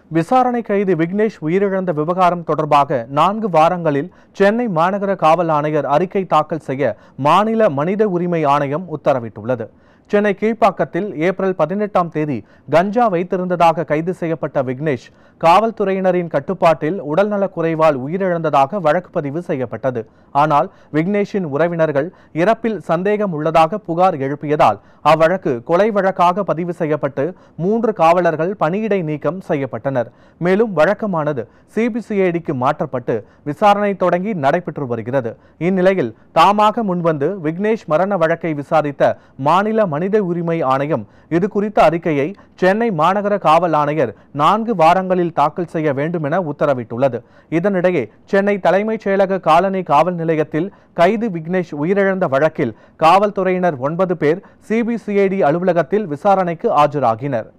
விசாரணை கைதி விக்னேஷ் உயிரிழந்த விவகாரம் தொடர்பாக நான்கு வாரங்களில் சென்னை மாநகர காவல் ஆணையர் அறிக்கை தாக்கல் செய்ய மாநில மனித உரிமை ஆணையம் உத்தரவிட்டுள்ளது சென்னை கீழ்ப்பாக்கத்தில் ஏப்ரல் பதினெட்டாம் தேதி கஞ்சா வைத்திருந்ததாக கைது செய்யப்பட்ட விக்னேஷ் காவல்துறையினரின் கட்டுப்பாட்டில் உடல்நலக் குறைவால் உயிரிழந்ததாக வழக்கு பதிவு செய்யப்பட்டது ஆனால் விக்னேஷின் உறவினர்கள் இறப்பில் சந்தேகம் உள்ளதாக புகார் எழுப்பியதால் அவ்வழக்கு கொலை வழக்காக பதிவு செய்யப்பட்டு மூன்று காவலர்கள் பணியிடை நீக்கம் செய்யப்பட்டனர் மேலும் வழக்கமானது சிபிசிஐடிக்கு மாற்றப்பட்டு விசாரணை தொடங்கி நடைபெற்று வருகிறது இந்நிலையில் தாமாக முன்வந்து விக்னேஷ் மரண வழக்கை விசாரித்த மாநில மனித உரிமை ஆணையம் இது குறித்த அறிக்கையை சென்னை மாநகர காவல் ஆணையர் நான்கு வாரங்களில் தாக்கல் செய்ய வேண்டும் என உத்தரவிட்டுள்ளது இதனிடையே சென்னை தலைமைச் செயலக காலனி காவல் நிலையத்தில் கைது விக்னேஷ் உயிரிழந்த வழக்கில் காவல்துறையினர் ஒன்பது பேர் சிபிசிஐடி அலுவலகத்தில் விசாரணைக்கு ஆஜராகினர்